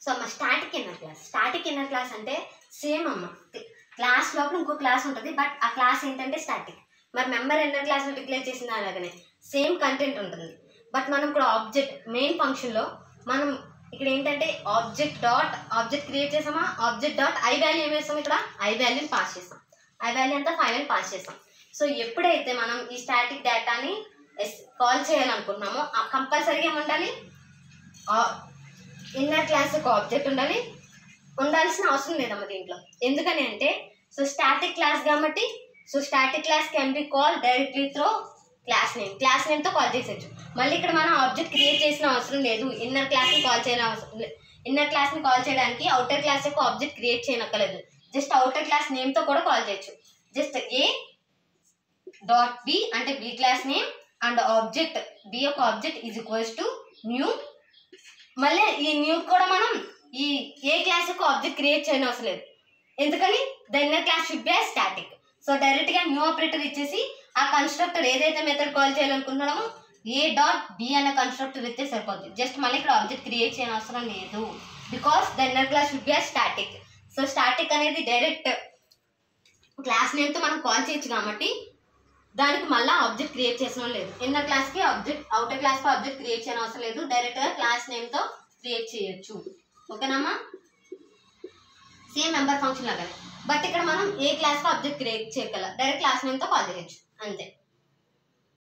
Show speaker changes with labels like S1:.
S1: so అమ్మ static inner class static inner class అంటే same అమ్మ క్లాస్ లోపల ఇంకో క్లాస్ ఉంటుంది బట్ ఆ క్లాస్ ఏంటంటే స్టాటిక్ మరి మెంబర్ ఇన్నర్ క్లాస్ డిక్లేర్ చేసిన అలాగనే సేమ్ కంటెంట్ ఉంటుంది బట్ మనం ఇక్కడ ఆబ్జెక్ట్ మెయిన్ ఫంక్షన్లో మనం ఇక్కడ ఏంటంటే ఆబ్జెక్ట్ డాట్ ఆబ్జెక్ట్ క్రియేట్ చేసామా ఆబ్జెక్ట్ డాట్ ఐ వాల్యూ ఏం వేస్తాం ఇక్కడ ఐ వాల్యూని పాస్ చేస్తాం ఐ వాల్యూ అంతా ఫైవ్ అని పాస్ చేస్తాం సో ఎప్పుడైతే మనం ఈ స్టాటిక్ డేటాని కాల్ చేయాలనుకుంటున్నామో కంపల్సరీగా ఏముండాలి ఇన్నర్ క్లాస్ ఒక ఆబ్జెక్ట్ ఉండాలి ఉండాల్సిన అవసరం లేదమ్మ దీంట్లో ఎందుకని అంటే సో స్టాటిక్ క్లాస్ కాబట్టి so static class can be call directly through class name class నేమ్తో కాల్ చేసేయచ్చు మళ్ళీ ఇక్కడ మనం ఆబ్జెక్ట్ క్రియేట్ చేసిన అవసరం లేదు ఇన్నర్ క్లాస్ని కాల్ చేయడం అవసరం లేదు ఇన్నర్ క్లాస్ని కాల్ చేయడానికి అవుటర్ క్లాస్ యొక్క ఆబ్జెక్ట్ క్రియేట్ చేయనక్కర్లేదు జస్ట్ అవుటర్ క్లాస్ నేమ్తో కూడా కాల్ చేయొచ్చు జస్ట్ ఏ డాట్ బి అంటే B class name and object B యొక్క object is equals to new మళ్ళీ ఈ న్యూ కూడా మనం ఈ ఏ క్లాస్ యొక్క ఆబ్జెక్ట్ క్రియేట్ చేయని అవసరం లేదు ఎందుకని the inner class should be static so డైరెక్ట్గా న్యూ ఆపరేటర్ ఇచ్చేసి ఆ కన్స్ట్రక్టర్ ఏదైతే మెథడ్ కాల్ చేయాలనుకుంటున్నామో ఏ డాట్ బి అనే కన్స్ట్రక్టర్ ఇస్తే సరిపోతుంది జస్ట్ మళ్ళీ ఇక్కడ ఆబ్జెక్ట్ క్రియేట్ చేయని అవసరం లేదు because the inner class should be static so static అనేది డైరెక్ట్ క్లాస్ నేమ్తో మనం కాల్ చేయొచ్చు కాబట్టి దానికి మళ్ళీ ఆబ్జెక్ట్ క్రియేట్ చేసిన లేదు ఇన్నర్ క్లాస్కి ఆబ్జెక్ట్ అవుటర్ క్లాస్కి ఆబ్జెక్ట్ క్రియేట్ చేయని అవసరం లేదు డైరెక్ట్గా క్లాస్ నేమ్తో క్రియేట్ చేయొచ్చు ఓకేనమ్మా సేమ్ మెంబర్ ఫంక్షన్ లాగానే బట్ ఇక్కడ మనం ఏ క్లాస్కి ఆబ్జెక్ట్ క్రియేట్ చేయగల డైరెక్ట్ క్లాస్ నేమ్తో కాల్ చేయొచ్చు అంతే